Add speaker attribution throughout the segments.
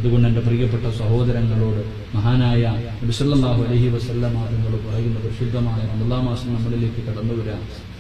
Speaker 1: അതുകൊണ്ട് എന്റെ പ്രിയപ്പെട്ട സഹോദരങ്ങളോട് മഹാനായ നബിസല്ലാഹു അലഹി വസല്ലമ തങ്ങൾ പറയുന്ന പ്രസിദ്ധമായ റമദാ മാസം നമ്മളിലേക്ക് കടന്നു വരാം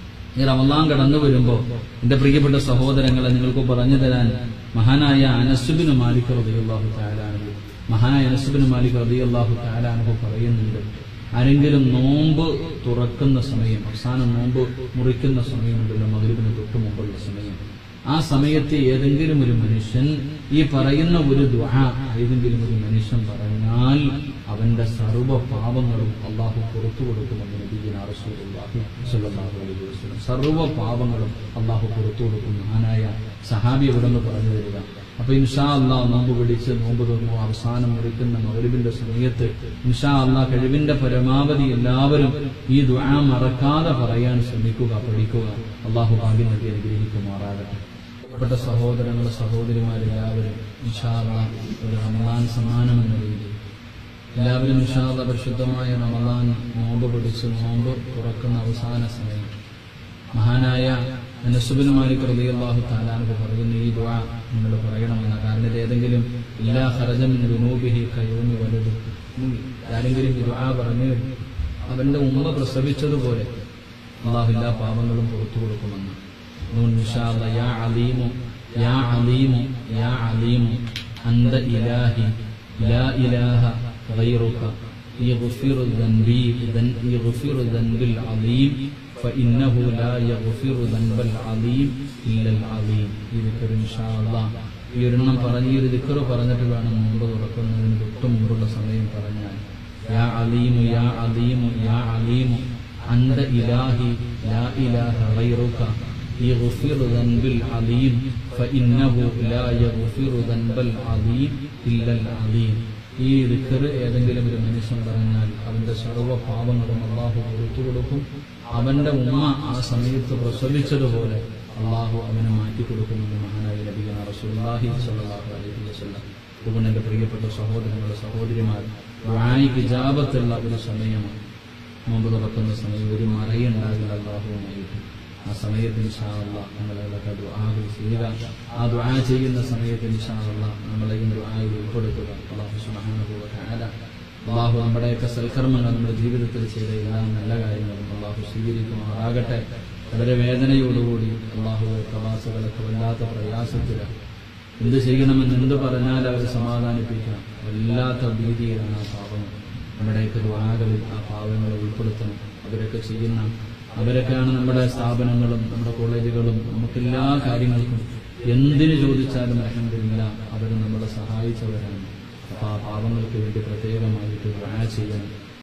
Speaker 1: ഈ റമദാൻ കടന്നു വരുമ്പോ എന്റെ പ്രിയപ്പെട്ട സഹോദരങ്ങളെ നിങ്ങൾക്ക് പറഞ്ഞു തരാൻ മഹാനായ അനസുബിന് മാലിക് റബിയുള്ളാഹു താലാനു മഹാനായ അനസുബിന് മാലിക് റബിയുള്ളാഹു താലാനു പറയുന്നുണ്ട് ആരെങ്കിലും നോമ്പ് തുറക്കുന്ന സമയം അവസാനം നോമ്പ് മുറിക്കുന്ന സമയമുണ്ടല്ലോ മകരുവിന് തൊട്ട് മുമ്പുള്ള സമയം ആ സമയത്ത് ഏതെങ്കിലും ഒരു മനുഷ്യൻ ഈ പറയുന്ന ഒരു ദ്വാ ഏതെങ്കിലും ഒരു മനുഷ്യൻ പറഞ്ഞാൽ അവന്റെ സർവ്വ പാപങ്ങളും അള്ളാഹു പുറത്തു കൊടുക്കുമെന്ന് നബീന റസൂലുള്ളാഹി സ്വല്ലല്ലാഹു അലൈഹി വസല്ലം സർവ്വ പാപങ്ങളും അള്ളാഹു പുറത്തു കൊടുക്കും മഹാനായ സഹാബി ഇവിടെ നിന്ന് പറഞ്ഞു തരിക അപ്പൊ ഇൻഷാ അള്ളാഹ് നോമ്പ് പിടിച്ച് നോമ്പ് തുറന്നു അവസാനം മുറിക്കുന്ന മൗലിബിന്റെ സമയത്ത് ഇൻഷാ അള്ളാഹ് കഴിവിന്റെ പരമാവധി എല്ലാവരും ഈ ദ്വാ മറക്കാതെ പറയാൻ ശ്രമിക്കുക പഠിക്കുക അള്ളാഹു ഭാഗ്യം നൽകി അനുഗ്രഹിക്കുമാറാകട്ടെ പ്രിയപ്പെട്ട സഹോദരങ്ങൾ സഹോദരിമാരെല്ലാവരും ഇൻഷാ അള്ളാഹ് ഒരു റമദാൻ സമ്മാനം എന്ന രീതിയിൽ എല്ലാവരും ഇൻഷാ അള്ളാഹ് പരിശുദ്ധമായ റമദാൻ നോമ്പ് പിടിച്ച് നോമ്പ് തുറക്കുന്ന അവസാന സമയം മഹാനായ നസുബിൻ മാലിക് റളിയല്ലാഹു താലാനു പറയുന്ന ഈ ദുആ നിങ്ങൾ പറയണമെന്ന കാരണം ഇത് ഏതെങ്കിലും ഇല്ലാ ഖറജം മിൻ ദുനൂബിഹി കയൂമി വലതു ആരെങ്കിലും ഈ ദുആ പറഞ്ഞു അവന്റെ ഉമ്മ പ്രസവിച്ചതുപോലെ അള്ളാഹു എല്ലാ പാപങ്ങളും പുറത്തു കൊടുക്കുമെന്ന് നൂൻ ഇൻഷാ അല്ലാഹ് യാ അലീമു യാ അലീമു യാ അലീമു അന്ത ഇലാഹി ലാ ഇലാഹ غيرك يغفر ذنبي ذن- يغفر ذنب العظيم فإنه لا يغفر ذنب العظيم إلا العظيم ഈ ദിക്കർ ഇൻഷാ അല്ലാഹ് ഈ ഒരെണ്ണം പറഞ്ഞ് ഈ ഒരു ദിക്കർ പറഞ്ഞിട്ട് വേണം മുമ്പ് തുറക്കുന്നതിന് തൊട്ട് മുമ്പുള്ള സമയം പറഞ്ഞാൽ യാ അലീമു യാ അലീമു യാ അലീമു അന്ത ഇലാഹി ലാ ഇലാഹ غيرك يغفر ذنب العظيم فإنه لا يغفر ذنب العظيم إلا العظيم ഈ ദിക്കർ ഏതെങ്കിലും ഒരു മനുഷ്യൻ പറഞ്ഞാൽ അവന്റെ സർവ്വ പാപങ്ങളും അള്ളാഹു പുറത്തു കൊടുക്കും അവന്റെ ഉമ്മ ആ സമയത്ത് പ്രസവിച്ചതുപോലെ അള്ളാഹു അവനെ മാറ്റിക്കൊടുക്കുമെന്ന് മഹാനായ നബിഗന റസൂലുള്ളാഹി സ്വല്ലല്ലാഹു അലൈഹി വസല്ലം അതുകൊണ്ട് എന്റെ പ്രിയപ്പെട്ട സഹോദരങ്ങളുടെ സഹോദരിമാർ ദുആഇക്ക് ഇജാബത്തുള്ള ഒരു സമയമാണ് നോമ്പ് തുറക്കുന്ന സമയം ഒരു മറയുണ്ടാകില്ല അള്ളാഹുവുമായിട്ട് ആ സമയത്ത് ഇൻഷാള്ള നമ്മളെ ദുആ ചെയ്യുക ആ ദുആ ചെയ്യുന്ന സമയത്ത് ഇൻഷാള്ള നമ്മളെ ഈ ദുആയിൽ ഉൾപ്പെടുത്തുക അള്ളാഹു സുബ്ഹാനഹു വ തആല അള്ളാഹു നമ്മുടെയൊക്കെ സൽക്കർമ്മങ്ങൾ നമ്മുടെ ജീവിതത്തിൽ ചെയ്ത എല്ലാ നല്ല കാര്യങ്ങളും അള്ളാഹു സ്വീകരിക്കുമാറാകട്ടെ വളരെ വേദനയോടുകൂടി അള്ളാഹു പ്രവാസികളൊക്കെ വല്ലാത്ത പ്രയാസത്തിലാണ് എന്ത് ചെയ്യണമെന്ന് എന്ത് പറഞ്ഞാൽ അവരെ സമാധാനിപ്പിക്കണം വല്ലാത്ത ഭീതിയിലാണ് ആ പാവങ്ങൾ നമ്മുടെയൊക്കെ ദ്വാരകളിൽ ആ പാവങ്ങളെ ഉൾപ്പെടുത്തണം അവരൊക്കെ ചെയ്യുന്ന അവരൊക്കെയാണ് നമ്മുടെ സ്ഥാപനങ്ങളും നമ്മുടെ കോളേജുകളും നമുക്കെല്ലാ കാര്യങ്ങൾക്കും എന്തിന് ചോദിച്ചാലും അലഹമില്ല അവർ നമ്മളെ സഹായിച്ചവരാണ് അപ്പൊ ആ പാവങ്ങൾക്ക് വേണ്ടി പ്രത്യേകമായിട്ട് ദ്വാ ചെയ്യണം